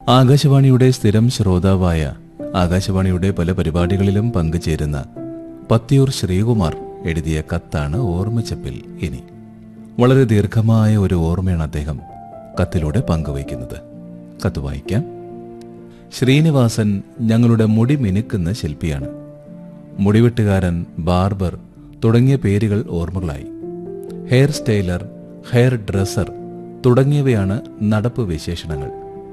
ആകാശവാണിയുടെ സ്ഥിരം ശ്രോതാവായ ആകാശവാണിയുടെ പല പരിപാടികളിലും പങ്കുചേരുന്ന പത്തിയൂർ ശ്രീകുമാർ എഴുതിയ കത്താണ് ഓർമ്മച്ചപ്പിൽ ഇനി വളരെ ദീർഘമായ ഒരു ഓർമ്മയാണ് അദ്ദേഹം കത്തിലൂടെ പങ്കുവയ്ക്കുന്നത് കത്ത് വായിക്കാം ശ്രീനിവാസൻ ഞങ്ങളുടെ മുടി മിനുക്കുന്ന ശില്പിയാണ് മുടിവെട്ടുകാരൻ ബാർബർ തുടങ്ങിയ പേരുകൾ ഓർമ്മകളായി ഹെയർ സ്റ്റൈലർ ഹെയർ ഡ്രസ്സർ തുടങ്ങിയവയാണ് നടപ്പ് വിശേഷണങ്ങൾ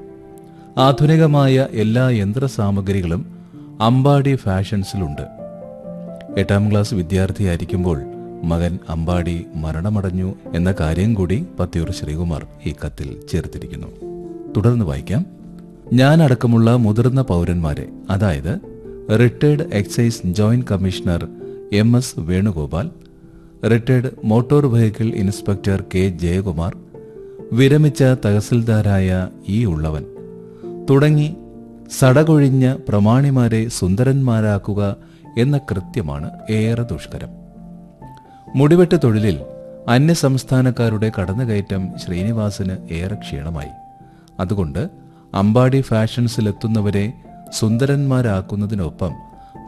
ആധുനികമായ എല്ലാ യന്ത്രസാമഗ്രികളും അമ്പാടി ഫാഷൻസിലുണ്ട് എട്ടാം ക്ലാസ് വിദ്യാർത്ഥിയായിരിക്കുമ്പോൾ മകൻ അമ്പാടി മരണമടഞ്ഞു എന്ന കാര്യം കൂടി പത്തിയൂർ ശ്രീകുമാർ ഈ കത്തിൽ ചേർത്തിരിക്കുന്നു തുടർന്ന് വായിക്കാം ഞാൻ അടക്കമുള്ള മുതിർന്ന പൗരന്മാരെ അതായത് retired excise joint commissioner M S Venugopal retired motor vehicle inspector K Jayakumar വിരമിച്ച തഹസിൽദാരായ ഈ ഉള്ളവൻ തുടങ്ങി സടകൊഴിഞ്ഞ പ്രമാണിമാരെ സുന്ദരന്മാരാക്കുക എന്ന കൃത്യമാണ് ഏറെ ദുഷ്കരം മുടിവെട്ട് തൊഴിലിൽ അന്യസംസ്ഥാനക്കാരുടെ കടന്നുകയറ്റം ശ്രീനിവാസന് ഏറെ ക്ഷീണമായി അതുകൊണ്ട് അമ്പാടി ഫാഷൻസിലെത്തുന്നവരെ സുന്ദരന്മാരാക്കുന്നതിനൊപ്പം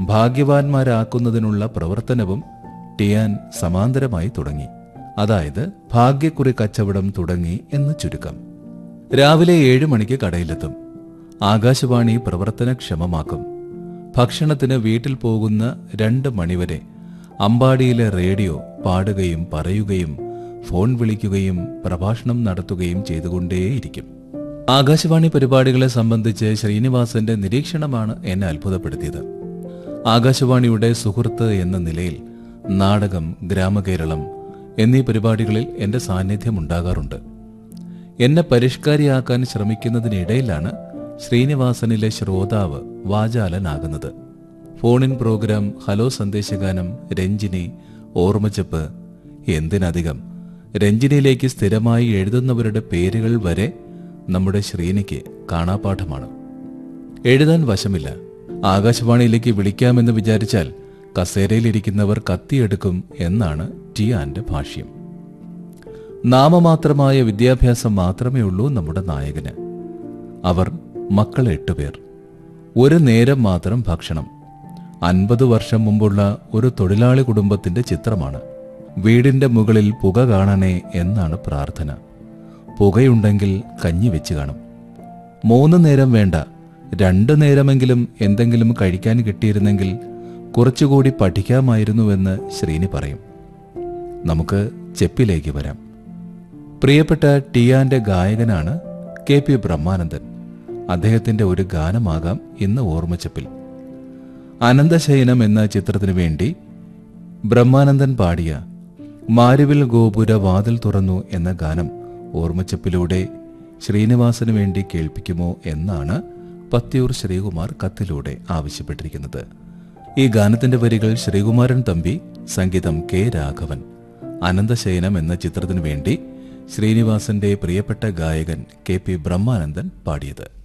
ഭാഗ്യവാന്മാരാക്കുന്നതിനുള്ള പ്രവർത്തനവും ടിയാൻ സമാന്തരമായി തുടങ്ങി അതായത് ഭാഗ്യക്കുറി കച്ചവടം തുടങ്ങി എന്ന് ചുരുക്കം രാവിലെ ഏഴ് മണിക്ക് കടയിലെത്തും ആകാശവാണി പ്രവർത്തനക്ഷമമാക്കും ഭക്ഷണത്തിന് വീട്ടിൽ പോകുന്ന രണ്ട് മണിവരെ അമ്പാടിയിലെ റേഡിയോ പാടുകയും പറയുകയും ഫോൺ വിളിക്കുകയും പ്രഭാഷണം നടത്തുകയും ചെയ്തുകൊണ്ടേയിരിക്കും ആകാശവാണി പരിപാടികളെ സംബന്ധിച്ച് ശ്രീനിവാസന്റെ നിരീക്ഷണമാണ് എന്നെ അത്ഭുതപ്പെടുത്തിയത് ആകാശവാണിയുടെ സുഹൃത്ത് എന്ന നിലയിൽ നാടകം ഗ്രാമകേരളം എന്നീ പരിപാടികളിൽ എന്റെ സാന്നിധ്യം ഉണ്ടാകാറുണ്ട് എന്നെ പരിഷ്കാരിയാക്കാൻ ശ്രമിക്കുന്നതിനിടയിലാണ് ശ്രീനിവാസനിലെ ശ്രോതാവ് വാചാലനാകുന്നത് ഫോണിൻ പ്രോഗ്രാം ഹലോ സന്ദേശഗാനം രഞ്ജിനി ഓർമ്മച്ചപ്പ് എന്തിനധികം രഞ്ജിനിയിലേക്ക് സ്ഥിരമായി എഴുതുന്നവരുടെ പേരുകൾ വരെ നമ്മുടെ ശ്രീനിക്ക് കാണാപാഠമാണ് എഴുതാൻ വശമില്ല ആകാശവാണിയിലേക്ക് വിളിക്കാമെന്ന് വിചാരിച്ചാൽ കസേരയിലിരിക്കുന്നവർ കത്തിയെടുക്കും എന്നാണ് ടിയാന്റെ ഭാഷ്യം നാമമാത്രമായ വിദ്യാഭ്യാസം മാത്രമേ ഉള്ളൂ നമ്മുടെ നായകന് അവർ മക്കൾ എട്ടുപേർ ഒരു നേരം മാത്രം ഭക്ഷണം അൻപത് വർഷം മുമ്പുള്ള ഒരു തൊഴിലാളി കുടുംബത്തിന്റെ ചിത്രമാണ് വീടിന്റെ മുകളിൽ പുക കാണണേ എന്നാണ് പ്രാർത്ഥന പുകയുണ്ടെങ്കിൽ കഞ്ഞി വെച്ച് കാണും മൂന്ന് നേരം വേണ്ട രണ്ടു നേരമെങ്കിലും എന്തെങ്കിലും കഴിക്കാൻ കിട്ടിയിരുന്നെങ്കിൽ കുറച്ചുകൂടി പഠിക്കാമായിരുന്നുവെന്ന് ശ്രീനി പറയും നമുക്ക് ചെപ്പിലേക്ക് വരാം പ്രിയപ്പെട്ട ടിയാന്റെ ഗായകനാണ് കെ പി ബ്രഹ്മാനന്ദൻ അദ്ദേഹത്തിന്റെ ഒരു ഗാനമാകാം ഇന്ന് ഓർമ്മച്ചപ്പിൽ അനന്തശയനം എന്ന ചിത്രത്തിനു വേണ്ടി ബ്രഹ്മാനന്ദൻ പാടിയ മാരുവിൽ ഗോപുര വാതിൽ തുറന്നു എന്ന ഗാനം ഓർമ്മച്ചപ്പിലൂടെ ശ്രീനിവാസന് വേണ്ടി കേൾപ്പിക്കുമോ എന്നാണ് പത്തിയൂർ ശ്രീകുമാർ കത്തിലൂടെ ആവശ്യപ്പെട്ടിരിക്കുന്നത് ഈ ഗാനത്തിന്റെ വരികൾ ശ്രീകുമാരൻ തമ്പി സംഗീതം കെ രാഘവൻ അനന്തശയനം എന്ന ചിത്രത്തിനു വേണ്ടി ശ്രീനിവാസന്റെ പ്രിയപ്പെട്ട ഗായകൻ കെ പി ബ്രഹ്മാനന്ദൻ പാടിയത്